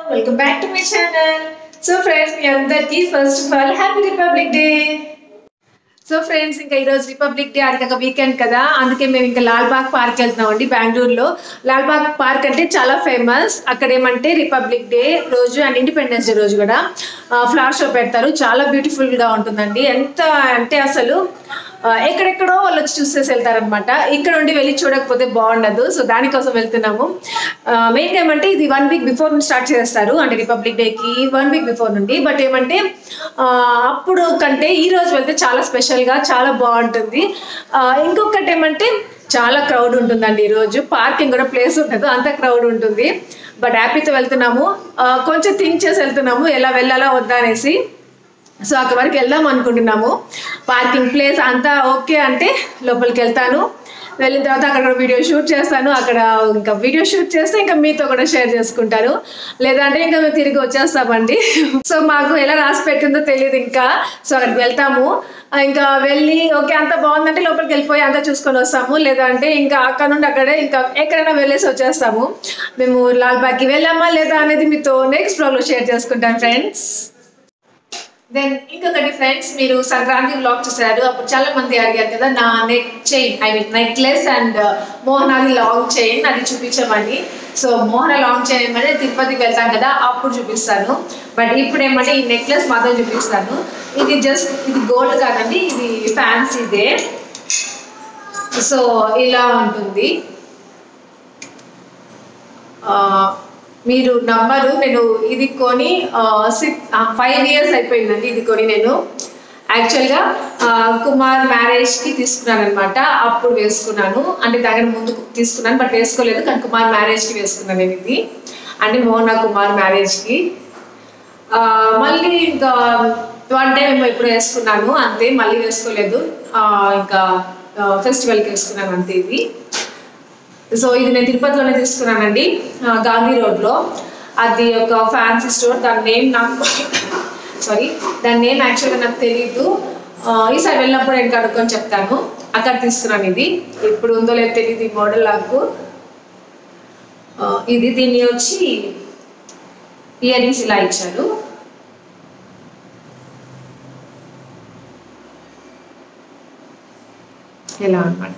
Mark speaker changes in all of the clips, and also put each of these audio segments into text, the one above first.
Speaker 1: Welcome back to my channel so friends మీ అందరికీ first of all happy republic day so friends ఇంకా ఈరోజు republic day అది ఒక వీకెండ్ కదా అందుకే మేము ఇంకా లాల్బాగ్ పార్క్ వెళ్తున్నామండి బెంగళూరులో లాల్బాగ్ పార్క్ అంటే చాలా ఫేమస్ అక్కడ ఏమంటే రిపబ్లిక్ డే రోజు అండ్ ఇండిపెండెన్స్ డే రోజు కూడా ఫ్లవర్ షో పెడతారు చాలా బ్యూటిఫుల్గా ఉంటుందండి ఎంత అంటే అసలు ఆ, ఎక్కడెక్కడో వాళ్ళు వచ్చి చూసేసి వెళ్తారనమాట ఇక్కడ ఉండి వెళ్ళి చూడకపోతే బాగుండదు సో దానికోసం వెళ్తున్నాము మెయిన్ ఏమంటే ఇది వన్ వీక్ బిఫోర్ నుంచి స్టార్ట్ చేస్తారు అంటే రిపబ్లిక్ డేకి వన్ వీక్ బిఫోర్ నుండి బట్ ఏమంటే ఆ, అప్పుడు కంటే ఈ రోజు వెళ్తే చాలా స్పెషల్గా చాలా బాగుంటుంది ఆ, ఇంకొకటి ఏమంటే చాలా క్రౌడ్ ఉంటుందండి ఈరోజు పార్కింగ్ కూడా ప్లేస్ ఉండదు అంత క్రౌడ్ ఉంటుంది బట్ హ్యాపీతో వెళ్తున్నాము ఆ, కొంచెం థింక్ చేసి వెళ్తున్నాము ఎలా వెళ్ళాలా వద్దా అనేసి సో అక్కడ వరకు వెళ్దాం అనుకుంటున్నాము పార్కింగ్ ప్లేస్ అంతా ఓకే అంటే లోపలికి వెళ్తాను వెళ్ళిన తర్వాత అక్కడ వీడియో షూట్ చేస్తాను అక్కడ ఇంకా వీడియో షూట్ చేస్తే ఇంకా మీతో కూడా షేర్ చేసుకుంటాను లేదంటే ఇంకా మేము తిరిగి వచ్చేస్తామండి సో మాకు ఎలా రాసి పెట్టిందో తెలియదు ఇంకా సో అక్కడికి వెళ్తాము ఆ, ఇంకా వెళ్ళి ఓకే అంత బాగుందంటే లోపలికి వెళ్ళిపోయి అంతా చూసుకొని వస్తాము లేదంటే ఇంకా అక్కడ నుండి అక్కడే ఇంకా ఎక్కడైనా వెళ్ళేసి వచ్చేస్తాము మేము లాల్బాగ్కి వెళ్ళామా లేదా అనేది మీతో నెక్స్ట్ బ్లాగ్లో షేర్ చేసుకుంటాను ఫ్రెండ్స్ దెన్ ఇంకొకటి ఫ్రెండ్స్ మీరు సంక్రాంతి బ్లాగ్ చూసారు అప్పుడు చాలా మంది అడిగారు కదా నా neck chain I mean necklace and మోహనాది లాంగ్ చైన్ అది చూపించమని సో మోహన లాంగ్ చైన్ ఏమంటే తిరుపతికి వెళ్తాం కదా అప్పుడు చూపిస్తాను బట్ ఇప్పుడు ఏమంటే ఈ నెక్లెస్ మాత్రం చూపిస్తాను ఇది జస్ట్ ఇది గోల్డ్ కాదండి ఇది ఫ్యాన్సీదే సో ఇలా ఉంటుంది ఆ, మీరు నమ్మరు నేను ఇది కొని సిక్స్ ఫైవ్ ఇయర్స్ అయిపోయిందండి ఇది కొని నేను యాక్చువల్గా కుమార్ మ్యారేజ్కి తీసుకున్నాను అనమాట అప్పుడు వేసుకున్నాను అంటే దగ్గర ముందు తీసుకున్నాను బట్ వేసుకోలేదు కానీ కుమార్ మ్యారేజ్కి వేసుకున్నాను నేను ఇది అంటే మోహన కుమార్ మ్యారేజ్కి ఆ, మళ్ళీ ఇంకా వన్ టైం ఏమో ఇప్పుడు వేసుకున్నాను అంతే మళ్ళీ వేసుకోలేదు ఆ, ఇంకా ఫెస్టివల్కి వేసుకున్నాను అంతే ఇది సో ఇది నేను తిరుపతిలోనే తీసుకున్నానండి ఆ, గాంధీ రోడ్లో అది ఒక ఫ్యాన్సీ స్టోర్ దాని నేమ్ నాకు సారీ దాని నేమ్ యాక్చువల్గా నాకు తెలియదు ఆ, ఈసారి వెళ్ళినప్పుడు నేను కనుక్కొని చెప్తాను అక్కడ తీసుకున్నాను ఇది ఇప్పుడు ఉందో లేదో తెలియదు ఈ మోడల్ నాకు ఆ, ఇది దీన్ని వచ్చి ఇయర్ రింగ్స్ ఇలా ఇచ్చారు ఇలా అన్నమాట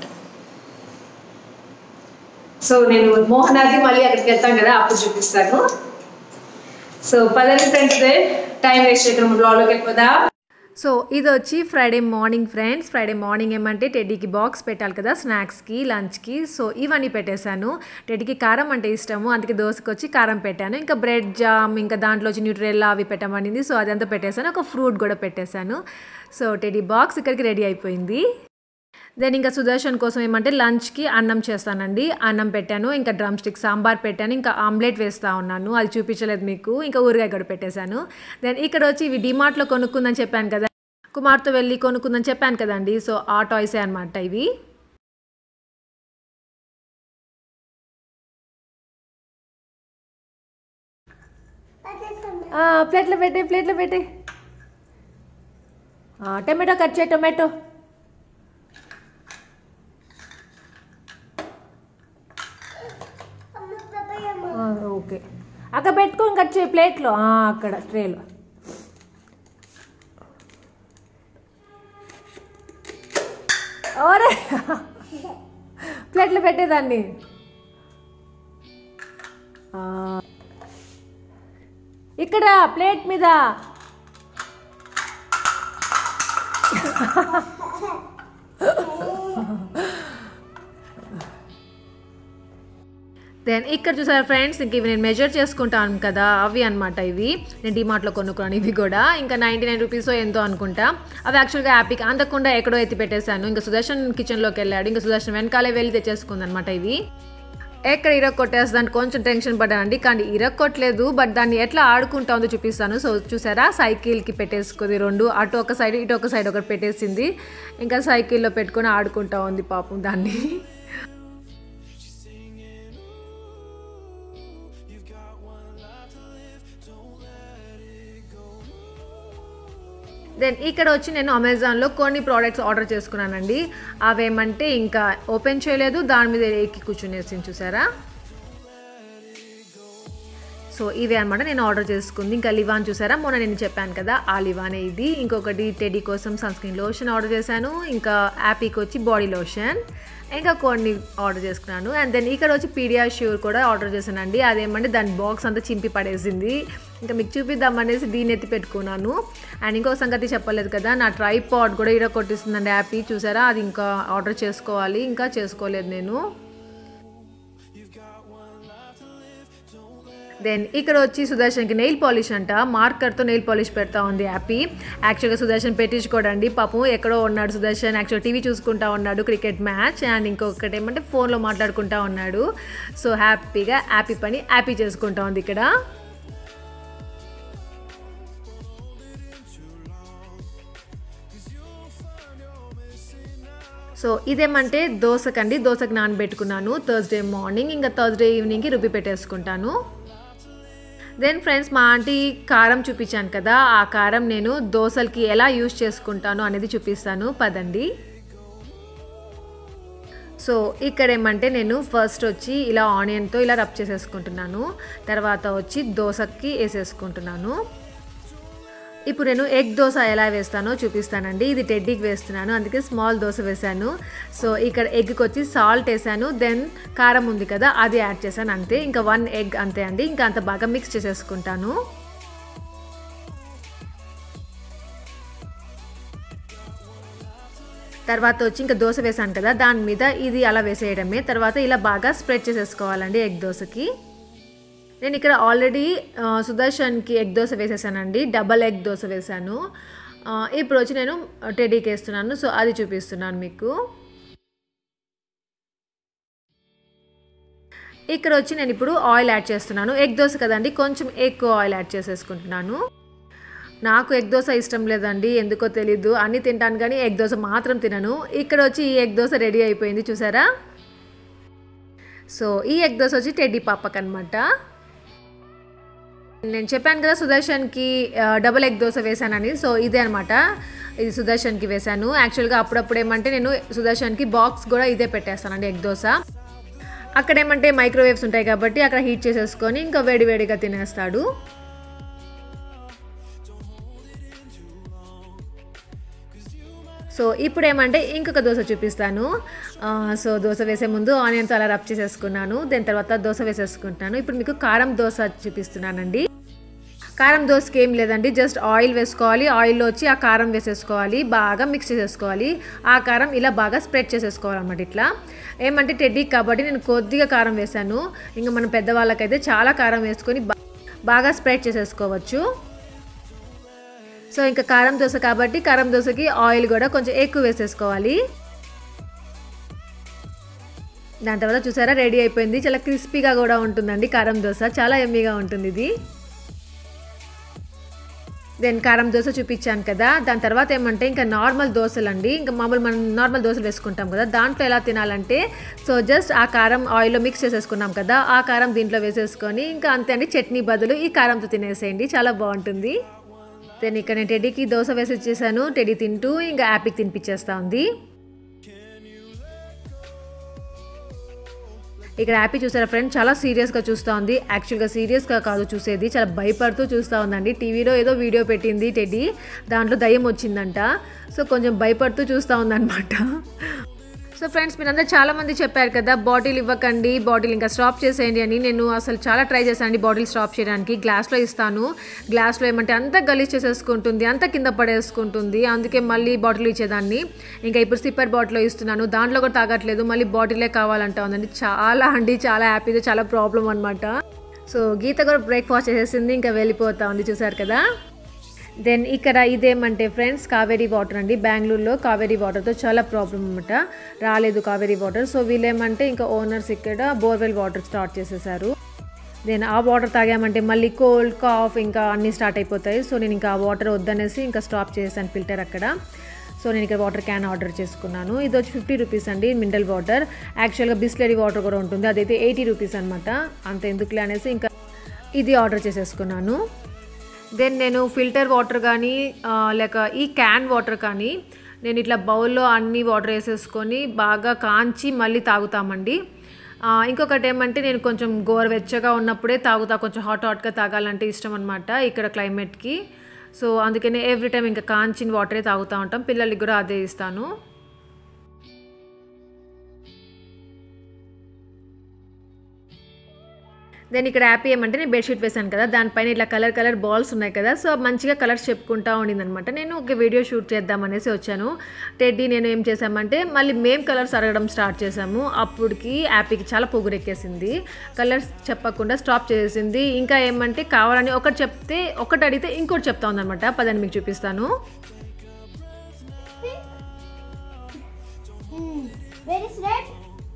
Speaker 1: సో నేను మోహనాది మళ్ళీ అక్కడికి వెళ్తాను కదా అప్పుడు చూపిస్తాను సో పదండి ఫ్రెండ్స్ టైం వేస్ట్ చేయడం బ్లాగ్లోకి వెళ్ళిపోదా
Speaker 2: సో ఇది వచ్చి Friday morning friends Friday morning ఏమంటే టెడ్డీకి బాక్స్ పెట్టాలి కదా స్నాక్స్కి లంచ్కి సో ఇవన్నీ పెట్టేశాను టెడ్డీకి కారం అంటే ఇష్టము అందుకే దోశకి వచ్చి కారం పెట్టాను ఇంకా బ్రెడ్ జామ్ ఇంకా దాంట్లో వచ్చి న్యూట్రెల్లా అవి పెట్టమనింది సో అదంతా పెట్టేశాను ఒక ఫ్రూట్ కూడా పెట్టేశాను సో టెడ్డీ బాక్స్ ఇక్కడికి రెడీ అయిపోయింది దెన్ ఇంకా సుదర్శన్ కోసం ఏమంటే లంచ్కి అన్నం చేస్తానండి అన్నం పెట్టాను ఇంకా డ్రమ్ స్టిక్ సాంబార్ పెట్టాను ఇంకా ఆమ్లెట్ వేస్తూ ఉన్నాను అది చూపించలేదు మీకు ఇంకా ఊరగాయ కూడా పెట్టేశాను దెన్ ఇక్కడ వచ్చి ఇవి డిమార్ట్లో కొనుక్కుందని చెప్పాను కదా కుమార్తో వెళ్ళి కొనుక్కుందని చెప్పాను కదండి సో ఆ టాయ్సే అనమాట ఇవి ప్లేట్లో పెట్టే ప్లేట్లో పెట్టే టమాటో కట్ చేయి టొమాటో ఆ, ఓకే అక్కడ పెట్టుకొని కట్ చేయి ప్లేట్లో ఆ, అక్కడ ట్రేలో ఓరే ప్లేట్లో పెట్టేదాన్ని ఆ. ఇక్కడ ప్లేట్ మీద దెన్ ఇక్కడ చూసారు ఫ్రెండ్స్ ఇంక ఇవి నేను మెజర్ చేసుకుంటాను కదా అవి అనమాట ఇవి నేను డిమార్ట్లో కొనుక్కున్నాను ఇవి కూడా ఇంకా నైంటీ నైన్ రూపీస్ ఎంతో అనుకుంటా అవి యాక్చువల్గా హ్యాపీకి అందకుండా ఎక్కడో ఎత్తి పెట్టేశాను ఇంకా సుదర్శన్ కిచెన్లోకి వెళ్ళాడు ఇంకా సుదర్శన్ వెనకాలే వెళ్ళి తెచ్చేసుకుంది అనమాట ఇవి ఎక్కడ ఇరక్ కొట్టేస్తుందంటే కొంచెం టెన్షన్ పడ్డానండి కానీ ఇరక్ కొట్టలేదు బట్ దాన్ని ఎట్లా ఆడుకుంటా ఉందో చూపిస్తాను సో చూసారా సైకిల్కి పెట్టేసుకుంది రెండు అటు ఒక సైడ్ ఇటు ఒక సైడ్ ఒకటి పెట్టేసింది ఇంకా సైకిల్లో పెట్టుకొని ఆడుకుంటా ఉంది పాపం దాన్ని దెన్ ఇక్కడ వచ్చి నేను అమెజాన్లో కొన్ని ప్రోడక్ట్స్ ఆర్డర్ చేసుకున్నానండి అవేమంటే ఇంకా ఓపెన్ చేయలేదు దాని మీద ఎక్కి కూర్చునేసి చూసారా సో ఇవే అనమాట నేను ఆర్డర్ చేసుకుంది ఇంకా లివాన్ చూసారా మొన్న నేను చెప్పాను కదా ఆ లివానే ఇది ఇంకొకటి టెడీ కోసం సన్ స్క్రీన్ లోషన్ ఆర్డర్ చేశాను ఇంకా యాపీకి వచ్చి బాడీ లోషన్ ఇంకా కొన్ని ఆర్డర్ చేసుకున్నాను అండ్ దెన్ ఇక్కడ వచ్చి పీడియా ష్యూర్ కూడా ఆర్డర్ చేశానండి అదేమంటే దాని బాక్స్ అంతా చింపి పడేసింది ఇంకా మీకు చూపిద్దామనేసి దీన్ని ఎత్తి పెట్టుకున్నాను అండ్ ఇంకో సంగతి చెప్పలేదు కదా నా ట్రై పాడ్ కూడా ఇక్కడ కొట్టిస్తుందండి యాపీ చూసారా అది ఇంకా ఆర్డర్ చేసుకోవాలి ఇంకా చేసుకోలేదు నేను దెన్ ఇక్కడ వచ్చి సుదర్శన్కి నెయిల్ పాలిష్ అంట మార్కర్తో నెయిల్ పాలిష్ పెడతా ఉంది హ్యాపీ యాక్చువల్గా సుదర్శన్ పెట్టించుకోడండి పాపం ఎక్కడో ఉన్నాడు సుదర్శన్ యాక్చువల్ టీవీ చూసుకుంటా ఉన్నాడు క్రికెట్ మ్యాచ్ అండ్ ఇంకొకటి ఏమంటే ఫోన్లో మాట్లాడుకుంటా ఉన్నాడు సో హ్యాపీగా హ్యాపీ పని హ్యాపీ చేసుకుంటా ఉంది ఇక్కడ సో ఇదేమంటే దోశకండి దోశకు నానబెట్టుకున్నాను థర్స్డే మార్నింగ్ ఇంకా థర్స్డే ఈవినింగ్కి రుబ్బి పెట్టేసుకుంటాను దెన్ ఫ్రెండ్స్ మా ఆంటీ కారం చూపించాను కదా ఆ కారం నేను దోశలకి ఎలా యూజ్ చేసుకుంటాను అనేది చూపిస్తాను పదండి సో ఇక్కడ ఏమంటే నేను ఫస్ట్ వచ్చి ఇలా ఆనియన్తో ఇలా రబ్ చేసేసుకుంటున్నాను తర్వాత వచ్చి దోశకి వేసేసుకుంటున్నాను ఇప్పుడు నేను ఎగ్ దోశ ఎలా వేస్తానో చూపిస్తానండి ఇది టెడ్డీకి వేస్తున్నాను అందుకే స్మాల్ దోశ వేసాను సో ఇక్కడ ఎగ్కి వచ్చి సాల్ట్ వేసాను దెన్ కారం ఉంది కదా అది యాడ్ చేశాను అంతే ఇంకా వన్ ఎగ్ అంతే అండి ఇంకా అంత బాగా మిక్స్ చేసేసుకుంటాను తర్వాత వచ్చి ఇంకా దోశ వేసాను కదా దాని మీద ఇది అలా వేసేయడమే తర్వాత ఇలా బాగా స్ప్రెడ్ చేసేసుకోవాలండి ఎగ్ దోశకి నేను ఇక్కడ ఆల్రెడీ సుదర్శన్కి ఎగ్ దోశ వేసేసానండి డబల్ ఎగ్ దోశ వేసాను ఇప్పుడు వచ్చి నేను టెడీకి వేస్తున్నాను సో అది చూపిస్తున్నాను మీకు ఇక్కడ వచ్చి నేను ఇప్పుడు ఆయిల్ యాడ్ చేస్తున్నాను ఎగ్ దోశ కదండి కొంచెం ఎక్కువ ఆయిల్ యాడ్ చేసేసుకుంటున్నాను నాకు ఎగ్ దోశ ఇష్టం లేదండి ఎందుకో తెలీదు అన్నీ తింటాను కానీ ఎగ్ దోశ మాత్రం తినను ఇక్కడ వచ్చి ఈ ఎగ్ దోశ రెడీ అయిపోయింది చూసారా సో ఈ ఎగ్ దోశ వచ్చి టెడ్డీ పాపక్ అనమాట నేను చెప్పాను కదా సుదర్శన్కి డబుల్ ఎగ్ దోశ వేశానని సో ఇదే అనమాట ఇది సుదర్శన్కి వేశాను యాక్చువల్గా అప్పుడప్పుడు ఏమంటే నేను సుదర్శన్కి బాక్స్ కూడా ఇదే పెట్టేస్తానండి ఎగ్ దోశ అక్కడ ఏమంటే మైక్రోవేవ్స్ ఉంటాయి కాబట్టి అక్కడ హీట్ చేసేసుకొని ఇంకా వేడివేడిగా తినేస్తాడు సో ఇప్పుడు ఏమంటే ఇంకొక దోశ చూపిస్తాను సో దోశ వేసే ముందు ఆనియన్తో అలా రబ్ చేసేసుకున్నాను దాని తర్వాత దోశ వేసేసుకుంటాను ఇప్పుడు మీకు కారం దోశ చూపిస్తున్నానండి కారం దోశకి ఏం లేదండి జస్ట్ ఆయిల్ వేసుకోవాలి ఆయిల్లో వచ్చి ఆ కారం వేసేసుకోవాలి బాగా మిక్స్ చేసేసుకోవాలి ఆ కారం ఇలా బాగా స్ప్రెడ్ చేసేసుకోవాలన్నమాట ఇట్లా ఏమంటే టెడ్డీ కాబట్టి నేను కొద్దిగా కారం వేశాను ఇంకా మన పెద్దవాళ్ళకైతే చాలా కారం వేసుకొని బాగా స్ప్రెడ్ చేసేసుకోవచ్చు సో ఇంకా కారం దోశ కాబట్టి కారం దోశకి ఆయిల్ కూడా కొంచెం ఎక్కువ వేసేసుకోవాలి దాని తర్వాత చూసారా రెడీ అయిపోయింది చాలా క్రిస్పీగా కూడా ఉంటుందండి కారం దోశ చాలా ఎమ్మీగా ఉంటుంది ఇది దెన్ కారం దోశ చూపించాను కదా దాని తర్వాత ఏమంటే ఇంకా నార్మల్ దోశలు అండి ఇంకా మామూలు మనం నార్మల్ దోశలు వేసుకుంటాం కదా దాంట్లో ఎలా తినాలంటే సో జస్ట్ ఆ కారం ఆయిల్లో మిక్స్ చేసేసుకున్నాం కదా ఆ కారం దీంట్లో వేసేసుకొని ఇంకా అంతే అండి చట్నీ బదులు ఈ కారంతో తినేసేయండి చాలా బాగుంటుంది దెన్ ఇక్కడ నేను టెడ్డీకి దోశ వేసి ఇచ్చేసాను టెడ్డీ తింటూ ఇంకా యాపికి తినిపించేస్తా ఉంది ఇక్కడ హ్యాపీ చూసారా ఫ్రెండ్ చాలా సీరియస్గా చూస్తూ ఉంది యాక్చువల్గా సీరియస్గా కాదు చూసేది చాలా భయపడుతూ చూస్తూ ఉందండి టీవీలో ఏదో వీడియో పెట్టింది టెడ్డీ దాంట్లో దయ్యం వచ్చిందంట సో కొంచెం భయపడుతూ చూస్తూ ఉందన్నమాట సో ఫ్రెండ్స్ మీరందరూ చాలా మంది చెప్పారు కదా బాటిల్ ఇవ్వకండి బాటిల్ ఇంకా స్టాప్ చేసేయండి అని నేను అసలు చాలా ట్రై చేశాను అండి బాటిల్ స్టాప్ చేయడానికి గ్లాస్లో ఇస్తాను గ్లాస్లో ఏమంటే అంత గలీజ్ చేసేసుకుంటుంది అంత కింద పడేసుకుంటుంది అందుకే మళ్ళీ బాటిల్ ఇచ్చేదాన్ని ఇంకా ఇప్పుడు సిప్పర్ బాటిల్లో ఇస్తున్నాను దాంట్లో కూడా తాగట్లేదు మళ్ళీ బాటిలే కావాలంటా ఉందండి చాలా అండి చాలా హ్యాపీగా చాలా ప్రాబ్లం అనమాట సో గీత కూడా బ్రేక్ఫాస్ట్ చేసేసింది ఇంకా వెళ్ళిపోతా ఉంది చూసారు కదా దెన్ ఇక్కడ ఇదేమంటే ఫ్రెండ్స్ కావేరీ వాటర్ అండి బెంగళూరులో కావేరీ వాటర్తో చాలా ప్రాబ్లం అనమాట రాలేదు కావేరీ వాటర్ సో వీళ్ళేమంటే ఇంకా ఓనర్స్ ఇక్కడ బోర్వెల్ వాటర్ స్టార్ట్ చేసేసారు దెన్ ఆ వాటర్ తాగామంటే మళ్ళీ కోల్డ్ కాఫ్ ఇంకా అన్నీ స్టార్ట్ అయిపోతాయి సో నేను ఇంకా ఆ వాటర్ వద్దనేసి ఇంకా స్టాప్ చేశాను ఫిల్టర్ అక్కడ సో నేను ఇక్కడ వాటర్ క్యాన్ ఆర్డర్ చేసుకున్నాను ఇది వచ్చి ఫిఫ్టీ రూపీస్ అండి మినరల్ వాటర్ యాక్చువల్గా బిస్లరీ వాటర్ కూడా ఉంటుంది అదైతే ఎయిటీ రూపీస్ అనమాట అంత ఎందుకులే అనేసి ఇంకా ఇది ఆర్డర్ చేసేసుకున్నాను దెన్ నేను ఫిల్టర్ వాటర్ కానీ లేక ఈ క్యాన్ వాటర్ కానీ నేను ఇట్లా బౌల్లో అన్ని వాటర్ వేసేసుకొని బాగా కాంచి మళ్ళీ తాగుతామండి ఆ, ఇంకొకటి ఏమంటే నేను కొంచెం గోరువెచ్చగా ఉన్నప్పుడే తాగుతా కొంచెం హాట్ హాట్గా తాగాలంటే ఇష్టం అనమాట ఇక్కడ క్లైమేట్కి సో అందుకనే ఎవ్రీ టైం ఇంకా కాంచిన వాటరే తాగుతూ ఉంటాం పిల్లలకి కూడా అదే ఇస్తాను దెన్ ఇక్కడ హ్యాపీ ఏమంటే నేను బెడ్షీట్ వేసాను కదా దానిపైన ఇట్లా కలర్ కలర్ బాల్స్ ఉన్నాయి కదా సో మంచిగా కలర్స్ చెప్పుకుంటా ఉండిందనమాట నేను ఒక వీడియో షూట్ చేద్దామనేసి వచ్చాను టెడ్డీ నేను ఏం చేశామంటే మళ్ళీ మేం కలర్స్ అడగడం స్టార్ట్ చేసాము అప్పటికి హ్యాపీకి చాలా పొగురెక్కేసింది కలర్స్ చెప్పకుండా స్టాప్ చేసేసింది ఇంకా ఏమంటే కావాలని ఒకటి చెప్తే ఒకటి అడిగితే ఇంకోటి చెప్తా ఉందన్నమాట పదని మీకు చూపిస్తాను
Speaker 3: Hmm. Where is red?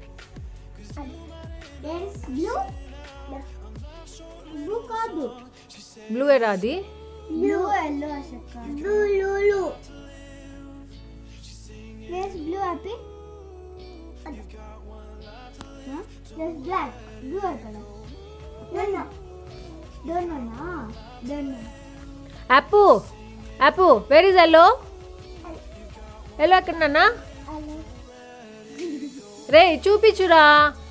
Speaker 3: There is blue. Blue కాదు
Speaker 2: బ్లూ ఎరా అది
Speaker 3: blue yellow Ashoka blue blue Where is blue happy? Huh? There's black. Blue ఎక్కడ? Don't know. Don't know నా? Don't know.
Speaker 2: యాపు యాపు వేర్ ఇస్ ఎల్లో ఎల్లో ఎక్కడ నాన్న
Speaker 3: Hello.
Speaker 2: రే చూపించురా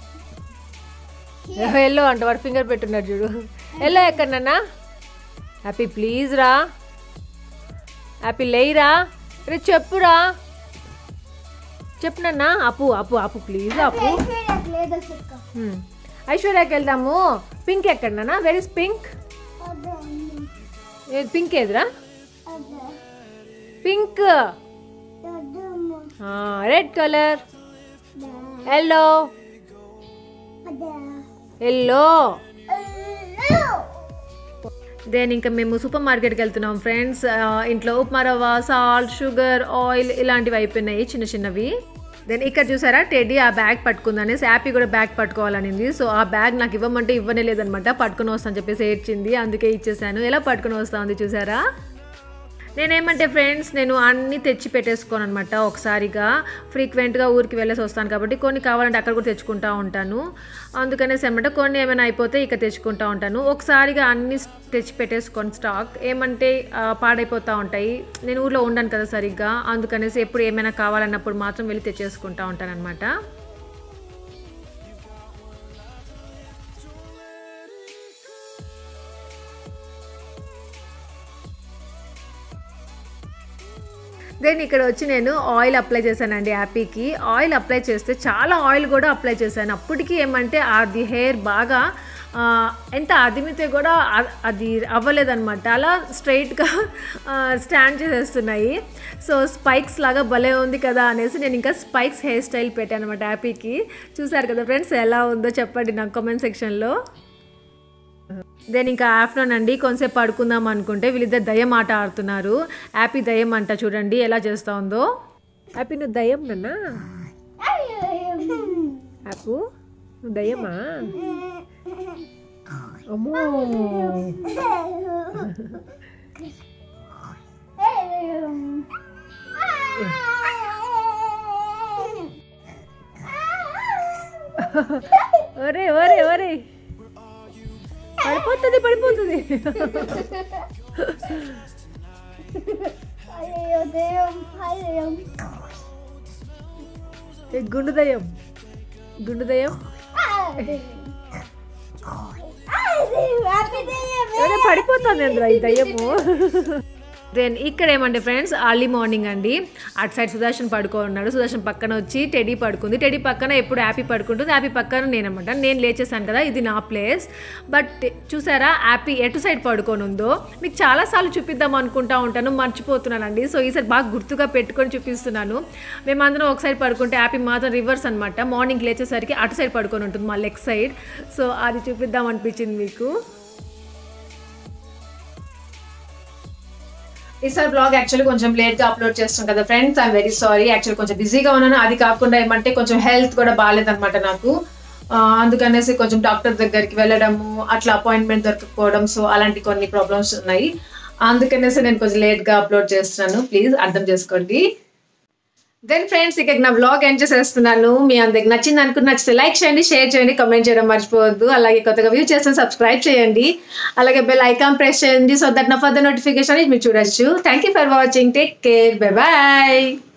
Speaker 2: yellow అంట వాడు ఫింగర్ పెట్టున్నాడు చూడు ఎల్లో ఎక్కడన్నా హ్యాపీ ప్లీజ్ రా హ్యాపీ లేయిరా రే చెప్పురా చెప్పు నాన్న అప్పు అప్పు అప్పు ప్లీజ్ అప్పు
Speaker 3: ఐశ్వర్యకు లేదు అశోక.
Speaker 2: హ్మ్. ఐశ్వర్యకి వెళ్దాము పింక్ ఎక్కడన్నా వెర్ ఇస్ పింక్
Speaker 3: అదే ఉంది.
Speaker 2: పింక్ ఏదిరా
Speaker 3: అదే.
Speaker 2: పింక్
Speaker 3: అదే అమ్మ.
Speaker 2: రెడ్ కలర్
Speaker 3: అదే.
Speaker 2: ఎల్లో
Speaker 3: అదే.
Speaker 2: Yellow
Speaker 3: Hello.
Speaker 2: దెన్ ఇంకా మేము సూపర్ మార్కెట్కి వెళ్తున్నాం ఫ్రెండ్స్ ఇంట్లో ఉప్మా రవ్వ సాల్ట్ షుగర్ ఆయిల్ ఇలాంటివి అయిపోయినాయి చిన్న చిన్నవి దెన్ ఇక్కడ చూసారా టెడ్డీ ఆ బ్యాగ్ పట్టుకుందని హ్యాపీ కూడా బ్యాగ్ పట్టుకోవాలనింది సో ఆ బ్యాగ్ నాకు ఇవ్వమంటే ఇవ్వనే లేదనమాట పట్టుకుని వస్తాను చెప్పేసి ఏడ్చింది అందుకే ఇచ్చేసాను ఎలా పట్టుకుని వస్తా ఉంది చూసారా నేనేమంటే ఫ్రెండ్స్ నేను అన్నీ తెచ్చి పెట్టేసుకోను అనమాట ఒకసారిగా ఫ్రీక్వెంట్గా ఊరికి వెళ్ళేసి వస్తాను కాబట్టి కొన్ని కావాలంటే అక్కడ కూడా తెచ్చుకుంటా ఉంటాను అందుకనేసి అనమాట కొన్ని ఏమైనా అయిపోతే ఇక తెచ్చుకుంటా ఉంటాను ఒకసారిగా అన్ని తెచ్చి పెట్టేసుకొని స్టాక్ ఏమంటే ఆ, పాడైపోతూ ఉంటాయి నేను ఊర్లో ఉండను కదా సరిగ్గా అందుకనేసి ఎప్పుడు ఏమైనా కావాలన్నప్పుడు మాత్రం వెళ్ళి తెచ్చేసుకుంటా ఉంటాను అనమాట దెన్ ఇక్కడ వచ్చి నేను ఆయిల్ అప్లై చేశానండి హ్యాపీకి ఆయిల్ అప్లై చేస్తే చాలా ఆయిల్ కూడా అప్లై చేశాను అప్పటికి ఏమంటే అది హెయిర్ బాగా ఆ, ఎంత అదిమితే కూడా అ- అది అవ్వలేదన్నమాట అలా స్ట్రైట్గా స్టాండ్ చేసేస్తున్నాయి సో స్పైక్స్ లాగా భలే ఉంది కదా అనేసి నేను ఇంకా స్పైక్స్ హెయిర్ స్టైల్ పెట్టాను అనమాట హ్యాపీకి చూసారు కదా ఫ్రెండ్స్ ఎలా ఉందో చెప్పండి నాకు కామెంట్ సెక్షన్లో దెన్ ఇంకా ఆఫ్టర్నూన్ అండి కొంచెంసేపు పడుకుందాం అనుకుంటే వీళ్ళిద్దరు దయ్యం ఆట ఆడుతున్నారు హ్యాపీ దయ్యం అంట చూడండి ఎలా చేస్తా ఉందో హ్యాపీ నువ్వు దయ్యం నన్నా హ్యాపీ నువ్వు దయ్యమా అమ్మో ఒరే ఒరే ఒరే పడిపోతుంది పడిపోతుంది
Speaker 3: అయ్యో దెయ్యం అయ్యో
Speaker 2: ఏ గుండు దయ్యం గుండు దయ్యం
Speaker 3: హ్యాపీ దెయ్యం
Speaker 2: ఎవరే పడిపోతుంది అందులో ఈ దయ్యము దెన్ ఇక్కడ ఏమంటే ఫ్రెండ్స్ అర్లీ మార్నింగ్ అండి అటు సైడ్ సుదర్శన్ పడుకో ఉన్నాడు సుదర్శన్ పక్కన వచ్చి టెడీ పడుకుంది టెడీ పక్కన ఎప్పుడు హ్యాపీ పడుకుంటుంది హ్యాపీ పక్కన నేనమాట నేను లేచేసాను కదా ఇది నా ప్లేస్ బట్ చూసారా హ్యాపీ ఎటు సైడ్ పడుకొని ఉందో మీకు చాలాసార్లు చూపిద్దాం అనుకుంటా ఉంటాను మర్చిపోతున్నానండి సో ఈసారి బాగా గుర్తుగా పెట్టుకొని చూపిస్తున్నాను మేమందరం ఒక సైడ్ పడుకుంటే హ్యాపీ మాత్రం రివర్స్ అనమాట మార్నింగ్ లేచేసరికి అటు సైడ్ పడుకొని ఉంటుంది మా లెగ్ సైడ్ సో అది చూపిద్దాం అనిపించింది మీకు
Speaker 1: ఈసారి బ్లాగ్ యాక్చువల్లీ కొంచెం లేట్ గా అప్లోడ్ చేస్తాం కదా friends I'm very sorry actual కొంచెం బిజీగా ఉన్నాను అది కాకుండా ఏమంటే కొంచెం హెల్త్ కూడా బాగాలేదన్నమాట నాకు ఆ, అందుకనేసి కొంచెం డాక్టర్ దగ్గరికి వెళ్ళడము అట్లా అపాయింట్మెంట్ దొరకకపోవడం సో అలాంటి కొన్ని ప్రాబ్లమ్స్ ఉన్నాయి అందుకనేసి నేను కొంచెం లేట్ గా అప్లోడ్ చేస్తున్నాను ప్లీజ్ అర్థం చేసుకోండి దెన్ ఫ్రెండ్స్ ఇక నా వ్లాగ్ ఎండ్ చేసేస్తున్నాను మీ అందరికి నచ్చింది అనుకుని నచ్చితే లైక్ చేయండి షేర్ చేయండి కమెంట్ చేయడం మర్చిపోవద్దు అలాగే కొత్తగా వ్యూ చేస్తే సబ్స్క్రైబ్ చేయండి అలాగే బెల్ ఐకాన్ ప్రెస్ చేయండి సో దట్ నా ఫర్దర్ నోటిఫికేషన్ మీరు చూడొచ్చు thank you for watching take care bye bye